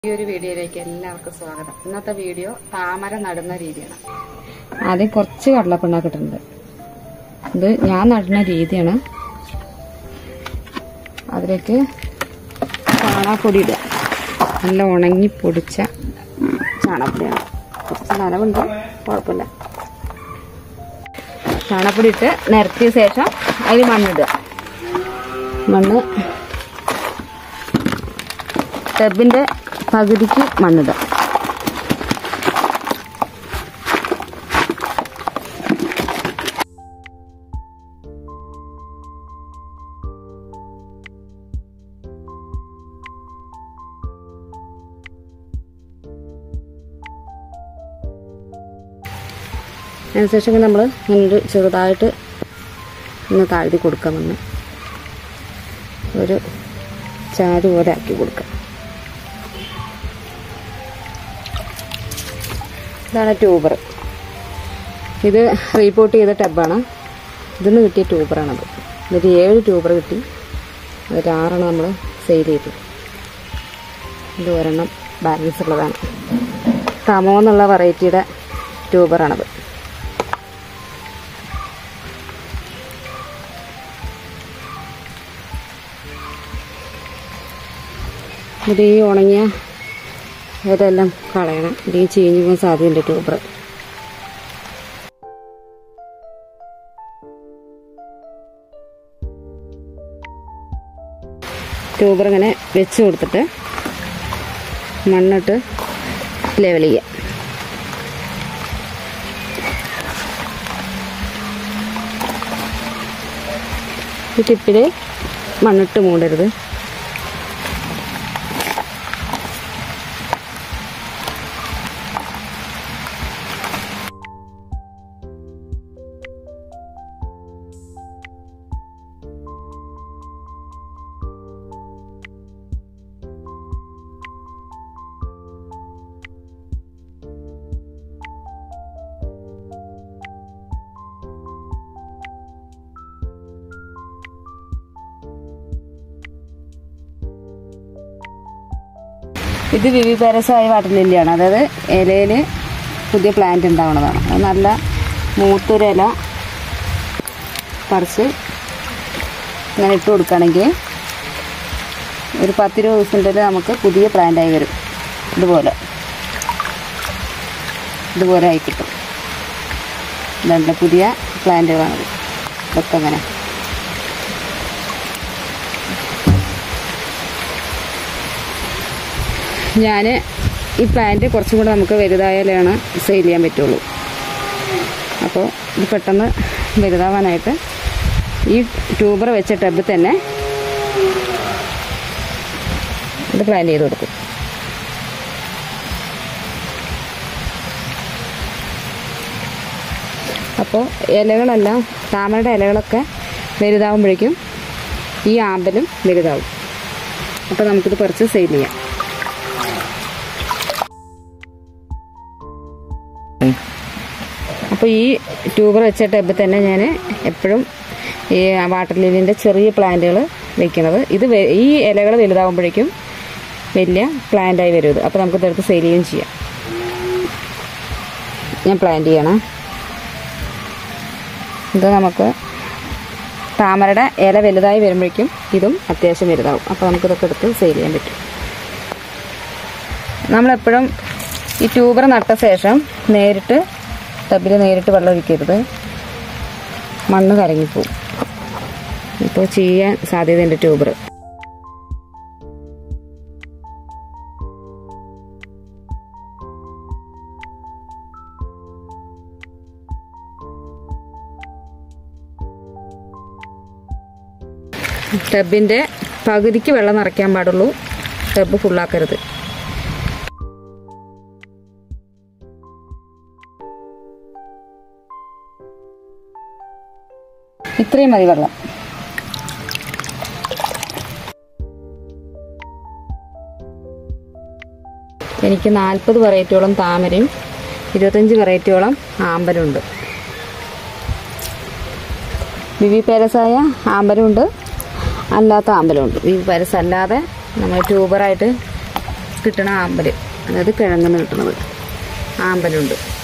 ഈ ഒരു വീഡിയോയിലേക്ക് എല്ലാവർക്കും സ്വാഗതം ഇന്നത്തെ വീഡിയോ താമര നടുന്ന രീതിയാണ് ആദ്യം കുറച്ച് കടലപ്പിണ്ണാക്ക് ഇട്ടിട്ടുണ്ട് ഇത് ഞാൻ നടുന്ന രീതിയാണ് അതിലേക്ക് ചാണകപ്പൊടി ഇടുക നല്ല ഉണങ്ങി പൊടിച്ച ചാണകപ്പൊടിയാണ് കുറച്ച് നനവുണ്ട് കുഴപ്പമില്ല ചാണകപ്പൊടി ഇട്ട് നിരത്തിയ ശേഷം അതിൽ മണ്ണിടുക മണ്ണ് ടബിന്റെ പകുതിക്ക് മണ്ണിടുക അതിനുശേഷം നമ്മൾ ഇങ്ങനെ ചെറുതായിട്ട് ഒന്ന് താഴ്ത്തി കൊടുക്കാമെന്ന് ഒരു ചാരു പോലെ ആക്കി കൊടുക്കാം ഇതാണ് ട്യൂബർ ഇത് റീപോർട്ട് ചെയ്ത ടബാണ് ഇതിന്ന് കിട്ടിയ ട്യൂബറാണത് ഇതിൽ ഏഴ് ട്യൂബർ കിട്ടി അതിൽ ആറെണ്ണം നമ്മൾ സെയിൽ ചെയ്തു ഇത് ഒരെണ്ണം ബാലൻസ് ഉള്ളതാണ് തമോ എന്നുള്ള വെറൈറ്റിയുടെ ട്യൂബറാണത് ഇത് ഈ ഉണങ്ങിയ ഇതെല്ലാം കളയണം ഇത് ഈ ചീഞ്ഞു പോകാൻ സാധ്യതയുണ്ട് ട്യൂബർ ട്യൂബർ ഇങ്ങനെ വെച്ച് കൊടുത്തിട്ട് മണ്ണിട്ട് ലെവൽ ചെയ്യുക ഈ ടിപ്പിൽ മണ്ണിട്ട് മൂടരുത് ഇത് വിവി പാരസായ വാട്ടർ ലില്ലിയാണ് അതായത് ഇലയിൽ പുതിയ പ്ലാന്റ് ഉണ്ടാവുന്നതാണ് അത് നല്ല മൂത്തൊരു ഇല പറിച്ച് ഇങ്ങനെ ഇട്ട് കൊടുക്കുകയാണെങ്കിൽ ഒരു പത്തിരുപത് ദിവസത്തിൻ്റെ നമുക്ക് പുതിയ പ്ലാന്റായി വരും ഇതുപോലെ ഇതുപോലെ ആയി കിട്ടും ഇതുണ്ട് പുതിയ പ്ലാന്റുകളാണത് ഇതൊക്കെ അങ്ങനെ ഞാൻ ഈ പ്ലാന്റ് കുറച്ചും കൂടെ നമുക്ക് വലുതായാലാണ് സെയിൽ ചെയ്യാൻ പറ്റുള്ളൂ അപ്പോൾ ഇത് പെട്ടെന്ന് വലുതാവാനായിട്ട് ഈ ട്യൂബർ വെച്ച ടബിൽ തന്നെ ഇത് പ്ലാൻ ചെയ്ത് കൊടുക്കും അപ്പോൾ ഇലകളെല്ലാം താമരയുടെ ഇലകളൊക്കെ വലുതാവുമ്പോഴേക്കും ഈ ആമ്പലും വലുതാവും അപ്പോൾ നമുക്കിത് കുറച്ച് സെയിൽ ചെയ്യാം അപ്പോൾ ഈ ട്യൂബർ വെച്ച ടബിൽ തന്നെ ഞാൻ എപ്പോഴും ഈ വാട്ടർ ലില്ലിൻ്റെ ചെറിയ പ്ലാന്റുകൾ വെക്കുന്നത് ഇത് വെ- ഈ ഇലകൾ വലുതാവുമ്പോഴേക്കും വലിയ പ്ലാന്റായി വരും ഇത് അപ്പോൾ നമുക്ക് ഇതെടുത്ത് സെയിൽ ചെയ്യുകയും ചെയ്യാം ഞാൻ പ്ലാന്റ് ചെയ്യണം ഇത് നമുക്ക് താമരയുടെ ഇല വലുതായി വരുമ്പോഴേക്കും ഇതും അത്യാവശ്യം വലുതാവും അപ്പോൾ നമുക്കിതൊക്കെ എടുത്ത് സെയിൽ ചെയ്യാൻ പറ്റും നമ്മളെപ്പോഴും ഈ ട്യൂബർ നട്ട ശേഷം നേരിട്ട് ടബിൽ നേരിട്ട് വെള്ളം ഒഴിക്കരുത് മണ്ണ് കലങ്ങിപ്പോവും ഇപ്പോൾ ചെയ്യാൻ സാധ്യതയുണ്ട് ട്യൂബർ ടബിൻ്റെ പകുതിക്ക് വെള്ളം നിറയ്ക്കാൻ പാടുള്ളൂ ടബ് ഫുള്ളാക്കരുത് ഇത്രയും മതി വെള്ളം എനിക്ക് നാൽപ്പത് വെറൈറ്റിയോളം താമരയും ഇരുപത്തഞ്ച് വെറൈറ്റിയോളം ആമ്പലുണ്ട് വിവി പാരസായ ആമ്പലുണ്ട് അല്ലാത്ത ആമ്പലുണ്ട് വിവി പാരസ് അല്ലാതെ നമ്മൾ ട്യൂബറായിട്ട് കിട്ടണ ആമ്പൽ അതായത് കിഴങ്ങുന്ന് കിട്ടണത് ആമ്പലുണ്ട്